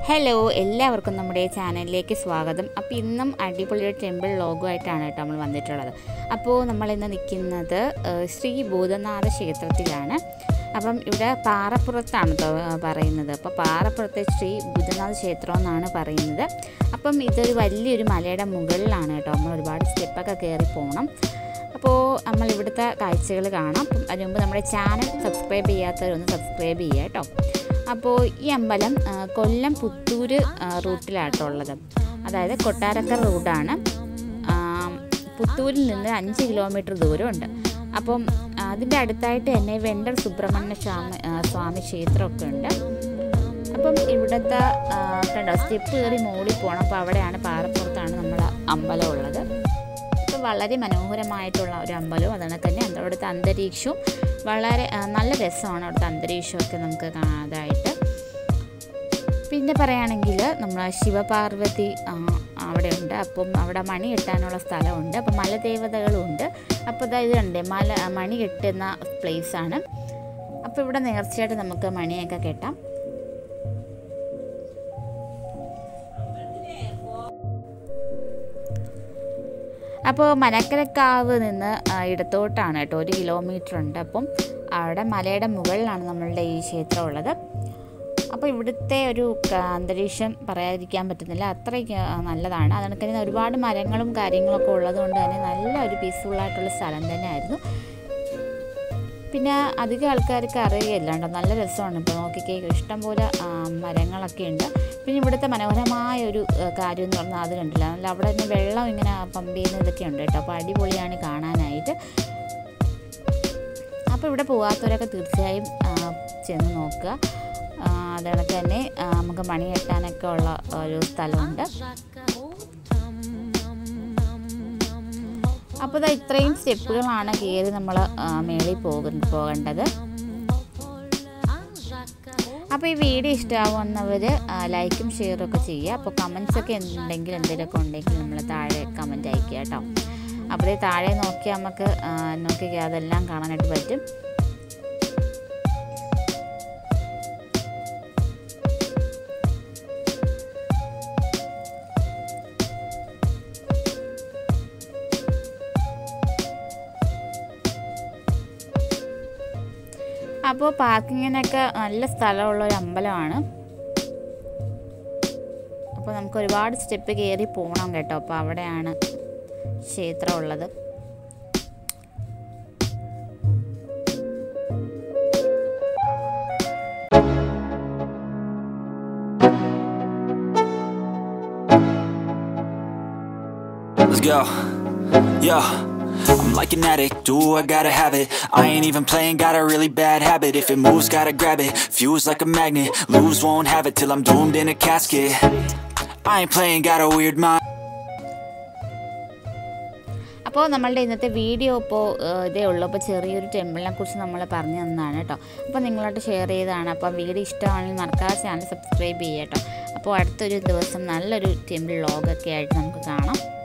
Hello എല്ലാവർക്കും നമ്മുടെ ചാനലിലേക്ക് സ്വാഗതം അപ്പോൾ ഇന്നും അടിപൊളി ഒരു ടെമ്പിൾ ലോഗുമായിട്ടാണ് കേട്ടോ നമ്മൾ വന്നിട്ടുള്ളത് അപ്പോൾ നമ്മൾ ഇന്ന് നിൽക്കുന്നത് ഏഹ്, ശ്രീ ഭൂതനാഥ ക്ഷേത്രത്തിലാണ് അപ്പം ഇവിടെ പാറപ്പുറത്താണ് ട്ടോ, ഏഹ്, പറയുന്നത് അപ്പോൾ പാറപ്പുറത്തെ ശ്രീ ഭൂതനാഥ ക്ഷേത്രം എന്നാണ് പറയുന്നത് അപ്പം ഇതൊരു വലിയൊരു മലയുടെ മുകളിലാണ് കേട്ടോ നമ്മൾ ഒരുപാട് സ്റ്റെപ്പൊക്കെ കയറി പോകണം അപ്പോൾ നമ്മൾ ഇവിടുത്തെ കാഴ്ചകൾ കാണാം അപ്പം അതിന് മുമ്പ് നമ്മുടെ ചാനൽ സബ്സ്ക്രൈബ് ചെയ്യാത്തവരൊന്ന് സബ്സ്ക്രൈബ് ചെയ്യുക കേട്ടോ അപ്പോൾ ഈ അമ്പലം ആ, കൊല്ലം പുത്തൂർ റൂട്ടിലാട്ടോ ഉള്ളത് അതായത് കൊട്ടാരക്കർ റോഡാണ് ആ, പുത്തൂരിൽ നിന്ന് അഞ്ച് കിലോമീറ്റർ ദൂരമുണ്ട് അപ്പം അതിൻ്റെ അടുത്തായിട്ട് തന്നെ വെണ്ടർ സുബ്രഹ്മണ്യ സ്വാമി ആ, സ്വാമി ക്ഷേത്രമൊക്കെ ഉണ്ട് അപ്പം ഇവിടുത്തെ ആ, കണ്ടോ സ്റ്റെപ്പ് കയറി മുകളിൽ പോകണം അപ്പോൾ അവിടെയാണ് പാറപ്പുറത്താണ് നമ്മുടെ അമ്പലം ഉള്ളത് അപ്പോൾ വളരെ മനോഹരമായിട്ടുള്ള ഒരു അമ്പലവും അതുകൊണ്ട് തന്നെ അവിടുത്തെ അന്തരീക്ഷവും വളരെ ആ, നല്ല രസമാണ് അവിടുത്തെ അന്തരീക്ഷമൊക്കെ നമുക്ക് കാണാതായിട്ട് പിന്നെ പറയുകയാണെങ്കിൽ നമ്മൾ ശിവപാർവതി ആ, അവിടെ ഉണ്ട് അപ്പം അവിടെ മണി കെട്ടാനുള്ള സ്ഥലമുണ്ട് അപ്പം മലദേവതകളും ഉണ്ട് അപ്പോൾ ഇതാ ഇത് കണ്ടേ മല മണി കെട്ടുന്ന പ്ലേസാണ് അപ്പോൾ ഇവിടെ നേർച്ചയായിട്ട് നമുക്ക് മണിയൊക്കെ കെട്ടാം അപ്പോൾ മനക്കരക്കാവ് നിന്ന് ആ, ഇടത്തോട്ടാണ് കേട്ടോ ഒരു കിലോമീറ്റർ ഉണ്ട് അപ്പം അവിടെ മലയുടെ മുകളിലാണ് നമ്മളുടെ ഈ ക്ഷേത്രം ഉള്ളത് അപ്പോൾ ഇവിടുത്തെ ഒരു ക- അന്തരീക്ഷം പറയാതിരിക്കാൻ പറ്റുന്നില്ല അത്രയ്ക്ക് ആ, നല്ലതാണ് അതുകൊണ്ട് തന്നെ ഒരുപാട് മരങ്ങളും കാര്യങ്ങളൊക്കെ ഉള്ളതുകൊണ്ട് തന്നെ നല്ല ഒരു പീസ്ഫുള്ളായിട്ടുള്ള സ്ഥലം തന്നെയായിരുന്നു പിന്നെ അധികം ആൾക്കാർക്ക് അറിയുകയില്ല കേട്ടോ നല്ല രസമാണ് ഇപ്പോൾ നോക്കിക്കേ ഇഷ്ടംപോലെ ആ, മരങ്ങളൊക്കെ ഉണ്ട് പിന്നെ ഇവിടുത്തെ മനോഹരമായ ഒരു ആ, കാര്യം എന്ന് പറഞ്ഞാൽ അത് കണ്ടില്ല നല്ല അവിടെ നിന്ന് വെള്ളം ഇങ്ങനെ പമ്പ് ചെയ്യുന്ന ഇതൊക്കെ ഉണ്ട് കേട്ടോ അപ്പോൾ അടിപൊളിയാണ് കാണാനായിട്ട് അപ്പോൾ ഇവിടെ പോകാത്തവരൊക്കെ തീർച്ചയായും ആ, ചെന്ന് നോക്കുക ആ, അതുകണക്ക് തന്നെ ആ, നമുക്ക് മണി കെട്ടാനൊക്കെ ഉള്ള ഒരു സ്ഥലമുണ്ട് അപ്പോൾ ഇതാ ഇത്രയും സ്റ്റെപ്പുകളാണ് കയറി നമ്മൾ മേളിൽ പോകു പോകേണ്ടത് അപ്പോൾ ഈ വീഡിയോ ഇഷ്ടമാവുന്നവർ ലൈക്കും ഷെയറും ഒക്കെ ചെയ്യുക അപ്പോൾ കമൻസ് ഒക്കെ എന്തെങ്കിലും എന്തെങ്കിലുമൊക്കെ ഉണ്ടെങ്കിൽ നമ്മൾ താഴെ കമൻറ്റ് അയക്കുക കേട്ടോ അപ്പോൾ ഈ താഴെ നോക്കി നമുക്ക് ആ, നോക്കി അതെല്ലാം കാണാനായിട്ട് പറ്റും അപ്പോൾ പാർക്കിങ്ങിനൊക്കെ നല്ല സ്ഥലമുള്ള ഒരു അമ്പലമാണ് അപ്പോൾ നമുക്ക് ഒരുപാട് സ്റ്റെപ്പ് കയറി പോകണം കേട്ടോ അപ്പോൾ അവിടെയാണ് ക്ഷേത്രം ഉള്ളത് Let's go. Yo. I'm like an addict, do I gotta have it I ain't even playing, got a really bad habit If it moves, gotta grab it, fuse like a magnet Lose, won't have it till I'm doomed in a casket I ain't playing, got a weird mind അപ്പോൾ നമ്മളുടെ ഇന്നത്തെ video ഇപ്പോൾ ഇതേ ഉള്ളൂ അപ്പോൾ ചെറിയൊരു ടെമ്പിളിനെ കുറിച്ച് നമ്മൾ പറഞ്ഞു തന്നതാണ് കേട്ടോ അപ്പോൾ നിങ്ങളോട്ട് ഷെയർ ചെയ്തതാണ് അപ്പോൾ വീഡിയോ ഇഷ്ടമാണെങ്കിൽ മറക്കാതെ ചാനൽ സബ്സ്ക്രൈബ് ചെയ്യുക കേട്ടോ അപ്പോൾ അടുത്തൊരു ദിവസം നല്ലൊരു ടെമ്പിൾ ലോഗൊക്കെ ആയിട്ട് നമുക്ക് കാണാം